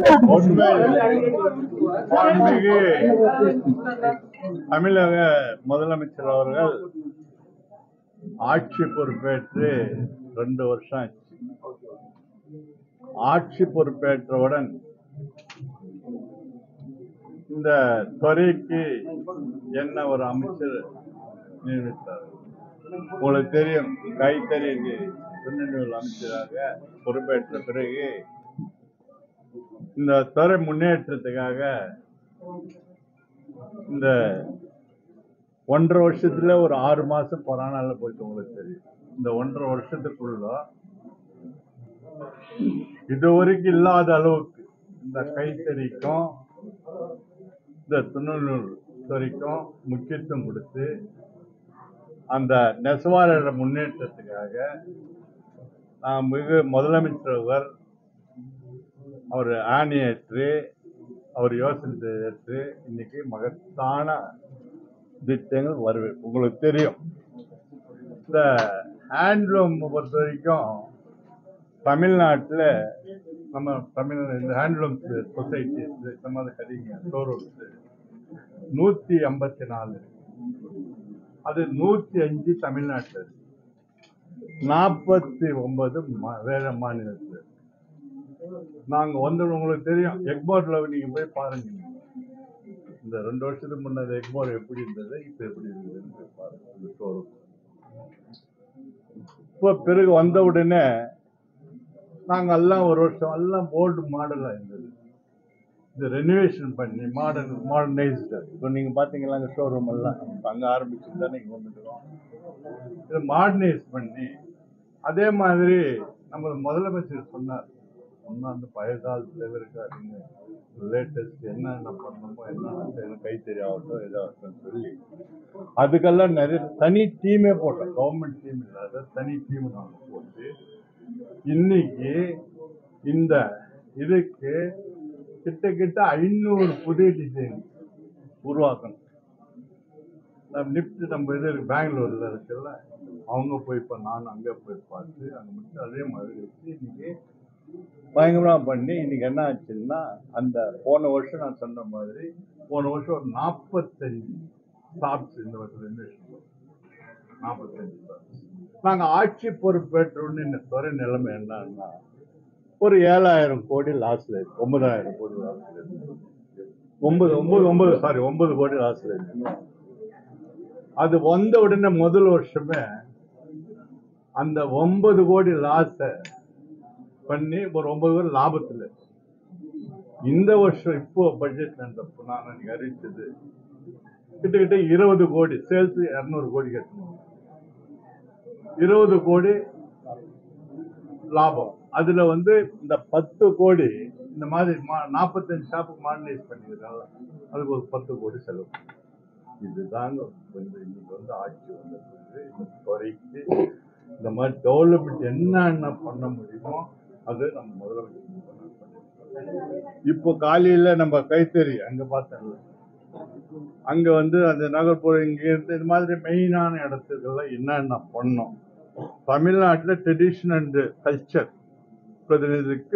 மாண்புமிகு தமிழக முதலமைச்சர் அவர்கள் ஆட்சி பொறுப்பேற்று ரெண்டு வருஷம் ஆச்சு ஆட்சி பொறுப்பேற்றவுடன் இந்த துறைக்கு என்ன ஒரு அமைச்சர் நியமித்தார் உங்களுக்கு தெரியும் கைத்தறிக்கு துணைநூல் அமைச்சராக பொறுப்பேற்ற பிறகு இந்த துறை முன்னேற்றத்துக்காக இந்த ஒன்றரை வருஷத்துல ஒரு ஆறு மாசம் கொரோனால போயிட்டு உங்களுக்கு தெரியும் இந்த ஒன்றரை வருஷத்துக்குள்ள இதுவரைக்கும் இல்லாத அளவுக்கு இந்த கைத்தறிக்கும் இந்த துணைநூல் துறைக்கும் முக்கியத்துவம் கொடுத்து அந்த நெசவாளர் முன்னேற்றத்துக்காக நான் மிகு முதலமைச்சர் அவர் அவர் ஆணையேற்று அவர் யோசனை ஏற்று இன்னைக்கு மகத்தான திட்டங்கள் வருது உங்களுக்கு தெரியும் இந்த ஹேண்ட்லூம் பொறுத்த வரைக்கும் தமிழ்நாட்டில் நம்ம தமிழ் இந்த ஹேண்ட்லூம் சொசைட்டி இந்த மாதிரி கடைங்க ஷோரூம்ஸ் நூற்றி ஐம்பத்தி நாலு அது நூற்றி அஞ்சு தமிழ்நாட்டில் இருக்கு நாற்பத்தி ஒன்பது வேற மாநிலத்தில் இருக்கு. நாங்க வந்து உங்களுக்கு தெரியும் எக்மோர்ல நீங்க போய் பாருங்க இந்த ரெண்டு வருஷத்துக்கு முன்னது எக்மோர் எப்படி இருந்தது இப்ப எப்படி இருந்ததுன்னு போய் பாருங்க இந்த ஷோரூம் இப்போ பிறகு வந்த உடனே நாங்க எல்லாம் ஒரு வருஷம் எல்லாம் ஓல்டு மாடலா இருந்தது இது ரெனோவேஷன் பண்ணி மாடர்ன் மாடர்னைஸ்டு இப்போ நீங்க பாத்தீங்களா அங்க ஷோரூம் எல்லாம் இப்ப அங்க ஆரம்பிச்சு தானே இங்க வந்துட்டோம் இது மாடர்னைஸ் பண்ணி அதே மாதிரி நம்ம முதலமைச்சர் சொன்னார் ஒன்றும் அந்த பழைய காலத்துல இருக்காதீங்க லேட்டஸ்ட் என்னென்ன பண்ணணுமோ என்னென்ன செய்யணும் கைத்தறி ஆகட்டும் இதாகட்டும் சொல்லி அதுக்கெல்லாம் நிறைய தனி டீமே போட்டோம் கவர்மெண்ட் டீம் இல்லாத தனி டீம் நாங்கள் போட்டு இன்னைக்கு இந்த இதுக்கு கிட்டத்தட்ட ஐநூறு புதிய டிசைன் உருவாக்கணும் நம்ம நிப்ட் நம்ம இது இருக்கு, பெங்களூர்ல இருக்குல்ல அவங்க போய் இப்போ நான் அங்கே போய் பார்த்து அங்கே மட்டும் அதே மாதிரி வச்சு இன்னைக்கு பயங்கரமா பண்ணி இன்னைக்கு என்ன ஆச்சுன்னா அந்த போன வருஷம் நான் சொன்ன மாதிரி போன வருஷம் ஒரு நாற்பத்தஞ்சு ஸ்டாப்ஸ் இந்த வருஷம் இன்வெஸ்ட் நாற்பத்தஞ்சு ஸ்டாப்ஸ் நாங்க ஆட்சி பொறுப்பேற்றோன்னு இந்த துறை நிலைமை என்னன்னா ஒரு ஏழாயிரம் கோடி லாஸ்ல இருக்கு ஒன்பதாயிரம் கோடி லாஸ்ல இருக்கு ஒன்பது ஒன்பது ஒன்பது சாரி ஒன்பது கோடி லாஸ்ல இருக்கு அது வந்த உடனே முதல் வருஷமே அந்த ஒன்பது கோடி லாஸ பண்ணி ஒரு ஒன்பது கோடி லாபத்துல இருக்கு. இந்த வருஷம் இப்போ பட்ஜெட் அந்த நான் அன்னைக்கு அறிவிச்சது கிட்டத்தட்ட இருபது கோடி சேல்ஸ் இருநூறு கோடி கட்டணும் இருபது கோடி லாபம் அதுல வந்து இந்த பத்து கோடி இந்த மாதிரி மா- நாற்பத்தஞ்சு ஷாப்புக்கு மாடர்னைஸ் பண்ணிருக்காங்க அதுக்கு ஒரு பத்து கோடி செலவு இதுதாங்க வந்து இன்னைக்கு வந்து ஆட்சி வந்த பிறகு இந்த துறைக்கு இந்த மாதிரி டெவலப்மெண்ட் என்னென்ன பண்ண முடியுமோ அது நம்ம முதலமைச்சர் பண்ணிருக்கோம். இப்போ காலையில நம்ம கைத்தறி அங்க பார்த்தோம்ல அங்க வந்து அந்த நகர்ப்புற இங்க இருந்து இது மாதிரி மெயினான இடத்துக்கெல்லாம் என்னென்ன பண்ணோம் தமிழ்நாட்டுல ட்ரெடிஷன் அண்ட் கல்ச்சர் பிரதிநிதிக்கு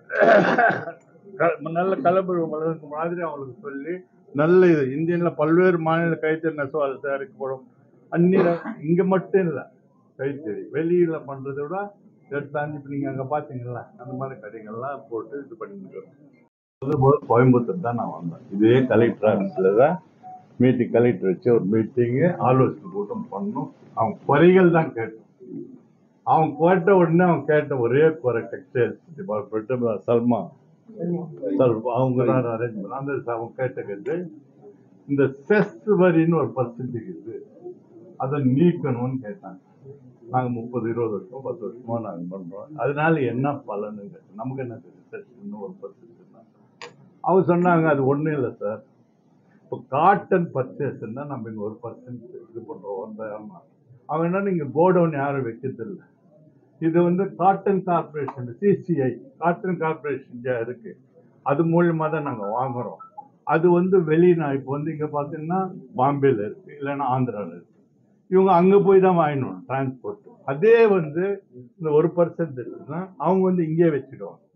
க- நல்ல கலப்பு வளர்க்கு மாதிரி அவங்களுக்கு சொல்லி நல்ல இது இந்தியன்ல பல்வேறு மாநில கைத்தறி நெசவாளர் தயாரிக்கப்படும் அந்நில இங்க மட்டும் இல்ல கைத்தறி வெளியில பண்றதை விட எடுத்தாந்து இப்ப நீங்க அங்க பாத்தீங்களா அந்த மாதிரி கடைகள்லாம் போட்டு இது பண்ணிட்டு போது கோயம்புத்தூர் தான் நான் வந்தேன் இதே கலெக்டர் ஆஃபீஸ்ல தான் மீட்டிங் கலெக்டர் வச்சு ஒரு மீட்டிங்கு ஆலோசனை கூட்டம் பண்ணோம் அவங்க குறைகள் தான் கேட்டோம் அவன் கேட்ட உடனே அவன் கேட்ட ஒரே குறை டெக்ஸ்டைல்ஸ் டிபார்ட்மெண்ட் சல்மா சல்மா அவங்க தான் அரேஞ்ச் பண்ண அந்த அவங்க கேட்ட கேட்டு இந்த செஸ் வரின்னு ஒரு பர்சன்டேஜ் இருக்கு அதை நீக்கணும்னு கேட்டாங்க நாங்க முப்பது இருபது வருஷம் பத்து வருஷமா நாங்க பண்றோம் அதனால என்ன பலனுங்க நமக்கு என்ன தெரியும் ஒரு பர்சன்டேஜ் அவங்க சொன்னாங்க அது ஒண்ணும் இல்லை சார் இப்போ காட்டன் பர்ச்சேஸ்ன்னா நம்ம இங்க ஒரு பர்சன்ட் இது பண்றோம் வந்தாயிரம் அவங்க என்ன நீங்க கோடவுன் யாரும் வைக்கிறது இல்ல இது வந்து cotton corporation CCI cotton corporation இருக்கு அது மூலியமா தான் நாங்க வாங்குறோம் அது வந்து வெளிநா இப்போ வந்து இங்க பாத்தீங்கன்னா பாம்பேல இருக்கு இல்லைன்னா ஆந்திரால இருக்கு இவங்க அங்க போய் தான் வாங்கினோம் டிரான்ஸ்போர்ட் அதே வந்து இந்த ஒரு பர்சன்ட் இருக்குன்னா அவங்க வந்து இங்கே வச்சிடுவாங்க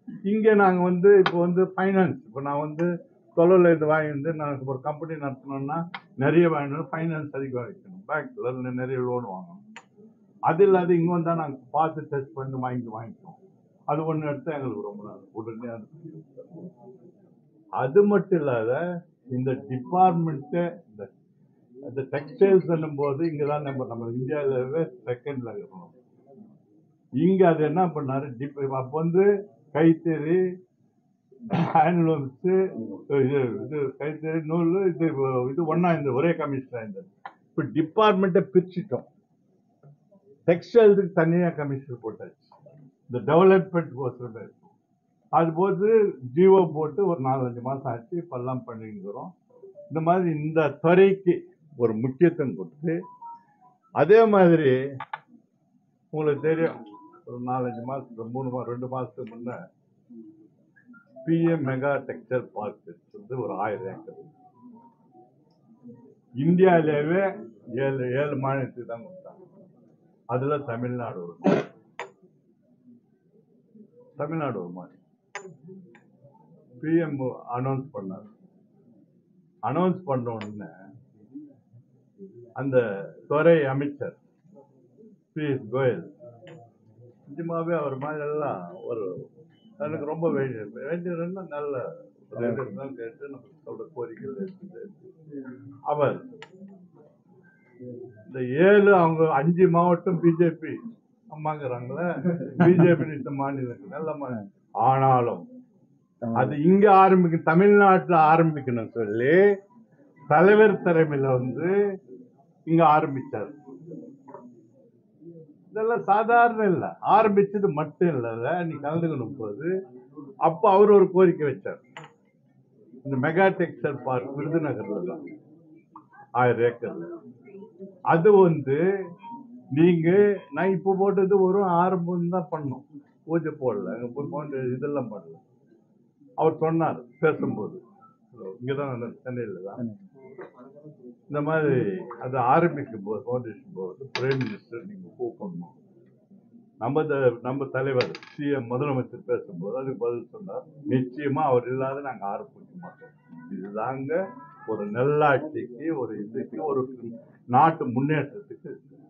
இங்கே நாங்க வந்து இப்போ வந்து ஃபைனான்ஸ் இப்போ நான் வந்து தொழில் இது வாங்கி வந்து நான் ஒரு கம்பெனி நடத்தணும்னா நிறைய வாங்கணும் ஃபைனான்ஸ் அதிகம் வைக்கணும் பேங்க்ல நிறைய லோன் வாங்கணும் அது இல்லாத இங்க வந்தா நாங்க பார்த்து டெஸ்ட் பண்ணி வாங்கி வாங்கிக்குவோம் அது ஒண்ணு எடுத்தா எங்களுக்கு ரொம்ப நாள் உடனே அனுப்பி அது மட்டும் இல்லாத இந்த டிபார்ட்மெண்ட்டு இந்த இந்த டெக்ஸ்டைல்ஸ் போது இங்க தான் நம்ம நம்ம இந்தியாவிலவே செகண்ட்ல இருக்கணும் இங்க அது என்ன பண்ணாரு டிப் அப்போ வந்து கைத்தறி ஹேண்ட்லூம்ஸ் இது இது கைத்தறி நூல் இது இது ஒண்ணா இந்த ஒரே கமிஷன் இருந்தது இப்போ டிபார்ட்மெண்ட்டை பிரிச்சுட்டோம் டெக்ஸ்டைல்ஸுக்கு தனியாக கமிஷன் போட்டாச்சு இந்த டெவலப்மெண்ட் கோசரம் இருக்கும் அது போது ஜியோ போட்டு ஒரு நாலஞ்சு மாதம் ஆச்சு இப்பெல்லாம் பண்ணிருக்கிறோம் இந்த மாதிரி இந்த துறைக்கு ஒரு முக்கியத்துவம் கொடுத்து அதே மாதிரி உங்களுக்கு தெரியும் ஒரு நாலஞ்சு மாதத்துக்கு மூணு மாதம் ரெண்டு மாதத்துக்கு முன்னே பிஎம் மெகா டெக்ஸ்டைல் பார்க் வந்து ஒரு ஆயிரம் ஏக்கர் இந்தியாவிலேயே ஏழு ஏழு மாநிலத்துக்கு தான் கொடுத்தாங்க அதுல தமிழ்நாடு ஒரு மாநிலம். தமிழ்நாடு ஒரு மாநிலம் பிஎம் அனௌன்ஸ் பண்ணார் அனௌன்ஸ் பண்ண உடனே அந்த துறை அமைச்சர் பியூஷ் கோயல் நிஜமாவே அவர் மாதிரி எல்லாம் ஒரு எனக்கு ரொம்ப வேண்டிய வேண்டியதுன்னா நல்ல ஒரு இது இருந்தாலும் கேட்டு நம்ம சொல்ற கோரிக்கைகள் இருக்குது அவர் இந்த ஏழு அவங்க அஞ்சு மாவட்டம் பிஜேபி அம்மாங்கிறாங்களே பிஜேபி இந்த மாநிலங்கள் நல்ல மாநிலம் ஆனாலும் அது இங்க ஆரம்பிக்கும் தமிழ்நாட்டுல ஆரம்பிக்கணும் சொல்லி தலைவர் தலைமையில வந்து இங்க ஆரம்பிச்சார் இதெல்லாம் சாதாரண இல்ல ஆரம்பிச்சது மட்டும் இல்ல நீ கலந்துக்கணும் போது அப்ப அவர் ஒரு கோரிக்கை வச்சார் இந்த மெகா டெக்ஸ்டைல் பார்க் விருதுநகர்ல தான் ஆயிரம் ஏக்கர்ல அது வந்து நீங்க நான் இப்போ போட்டது ஒரு ஆரம்பம் தான் பண்ணோம் பூஜை போடல அங்க போய் போன்ற இதெல்லாம் பண்ணல அவர் சொன்னார் பேசும்போது இங்கதான் நடந்தது, சென்னையில தான் இந்த மாதிரி அது ஆரம்பிக்கும் போது ஃபவுண்டேஷன் போது பிரைம் மினிஸ்டர் நீங்க கூப்பிடணும் நம்ம த- நம்ம தலைவர் சிஎம் முதலமைச்சர் பேசும்போது அதுக்கு பதில் சொன்னார் நிச்சயமா அவர் இல்லாத நாங்க ஆரம்பிக்க மாட்டோம் இதுதாங்க ஒரு நல்லாட்சிக்கு ஒரு இதுக்கு ஒரு நாட்டு முன்னேற்றத்துக்கு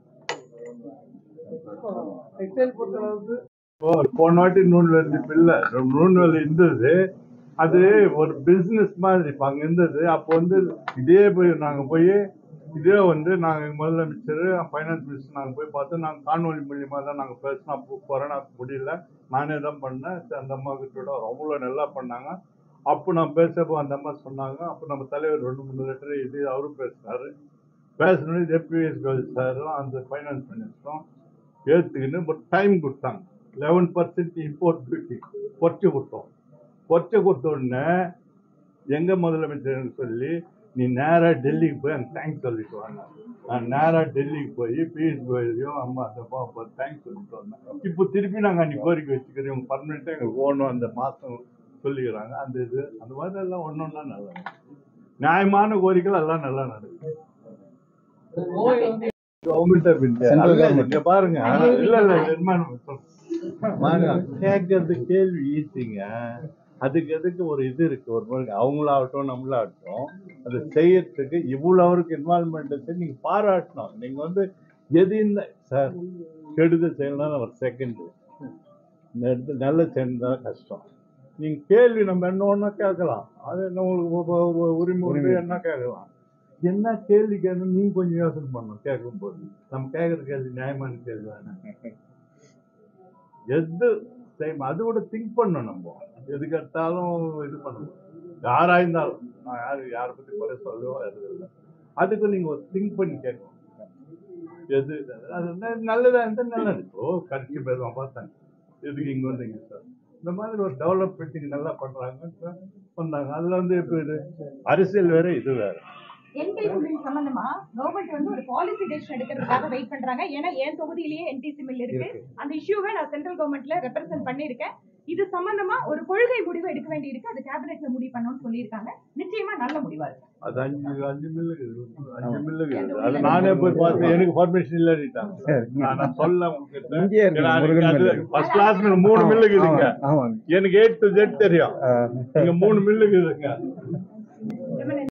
டெக்ஸ்டைல் பொறுத்தளவுக்கு இப்போ போன வாட்டி நூல்வேலி இப்ப இல்ல நூல்வேலி இருந்தது அது ஒரு பிசினஸ் மாதிரி இப்ப அங்க இருந்தது அப்போ வந்து இதே போய் நாங்க போய் இதே வந்து நாங்க முதலமைச்சர் ஃபைனான்ஸ் மினிஸ்டர் நாங்க போய் பார்த்து நாங்க காணொலி மூலியமா தான் நாங்க பேசினோம் அப்போ கொரோனா முடியல நானே தான் பண்ணேன் சரி, அந்த அம்மா கிட்ட அவ்வளோ நல்லா பண்ணாங்க அப்போ நான் பேசப்போ அந்த அம்மா சொன்னாங்க அப்போ நம்ம தலைவர் ரெண்டு மூணு லெட்டர் இது அவரும் பேசினாரு பேசணும் ஜெபிஎஸ் கோல் சாரும் அந்த ஃபைனான்ஸ் மினிஸ்டரும் ஏற்றுக்கின்னு பட் டைம் கொடுத்தாங்க லெவன் பர்சன்ட் இம்போர்ட் டியூட்டி குறைச்சி கொடுத்தோம் குறைச்சி கொடுத்த உடனே எங்க முதலமைச்சர் சொல்லி நீ நேரா டெல்லிக்கு போய் அங்கே தேங்க்ஸ் சொல்லிட்டு வாங்க நான் நேரா டெல்லிக்கு போய் பியூஷ் கோயலையும் அம்மா அந்த தேங்க்ஸ் சொல்லிட்டு வந்தேன் இப்போ திருப்பி நாங்கள் அன்னைக்கு கோரிக்கை வச்சுக்கிறோம் இவங்க பர்மனெண்ட்டாக எங்களுக்கு ஓணும் அந்த மாதம் சொல்லிக்கிறாங்க அந்த இது அந்த மாதிரி எல்லாம் ஒன்று ஒன்றா நல்லா நடக்குது. நியாயமான கோரிக்கைகள் எல்லாம் நல்லா நடக்குது கவர்மெண்ட் ஆஃப் இந்தியா Central அல்ல, government. இங்க பாருங்க இல்ல இல்ல நிர்மாணம் வாங்க கேட்கறது கேள்வி ஈஸிங்க அதுக்கு எதுக்கு ஒரு இது இருக்கு ஒரு மாதிரி அவங்களாகட்டும் நம்மளாகட்டும் அதை செய்யறதுக்கு இவ்வளவு அவருக்கு இன்வால்மெண்ட் நீங்க பாராட்டணும் நீங்க வந்து எது இந்த சார் கெடுதல் செய்யலாம் ஒரு செகண்ட் நல்ல செய்யணும் தான் கஷ்டம் நீங்க கேள்வி நம்ம என்ன ஒண்ணா கேட்கலாம் அது என்ன உங்களுக்கு உ- உ- உ- உரிமை உண்டு என்ன கேட்கலாம் என்ன கேள்வி கேட்கணும் நீங்க கொஞ்சம் யோசனை பண்ணணும் கேட்கும் போது நம்ம கேட்குற கேள்வி நியாயமான கேள்வி வேணாம் எது செய்யும் அது கூட திங்க் பண்ணணும் நம்ம எதுக்கு எடுத்தாலும் இது பண்ணணும் யாரா இருந்தாலும் நான் யாரு யாரை பத்தி குறை சொல்லவோ அது இல்லை அதுக்கு நீங்க ஒரு திங்க் பண்ணி கேட்கணும் எது அது ந- நல்லதா இருந்தா நல்லது ஓ கட்சி பேருவா பார்த்தேன் எதுக்கு இங்க வந்தீங்க சார் இந்த மாதிரி ஒரு டெவலப்மெண்ட் நல்லா பண்றாங்க பண்ணாங்க அதுல வந்து இப்ப இது அரசியல் வேற இது வேற என்டிசி மில் சம்பந்தமா கவர்மெண்ட் வந்து ஒரு பாலிசி டெசிஷன் எடுக்கிறதுக்காக வெயிட் பண்றாங்க ஏன்னா என் தொகுதியிலேயே என்டிசி மில் இருக்கு அந்த இஷ்யூவை நான் சென்ட்ரல் கவர்மெண்ட்ல ரெப்ரசென்ட் பண்ணியிருக்கேன் இது சம்பந்தமா ஒரு கொள்கை முடிவு எடுக்க வேண்டியிருக்கு அது கேபினெட்ல முடிவு பண்ணணும்னு சொல்லியிருக்காங்க நிச்சயமா நல்ல முடிவா இருக்கும் அது அஞ்சு அஞ்சு மில்லு இருக்குது. அஞ்சு மில்லு இருக்குது. அது நானே போய் பார்த்து எனக்கு பர்மிஷன் இல்லைட்டாங்க நான் நான் சொல்ல உங்ககிட்ட இங்கேயே இருக்கு முருகன் மில்லு. ஃபர்ஸ்ட் கிளாஸ் மூணு மில்லு இருக்குதுங்க ஆமா, ஆமாங்க எனக்கு ஏட் டு ஜெட் தெரியும் ஆ. இங்க மூணு மில்லு இருக்குதுங்க ரொம்ப நன்றி.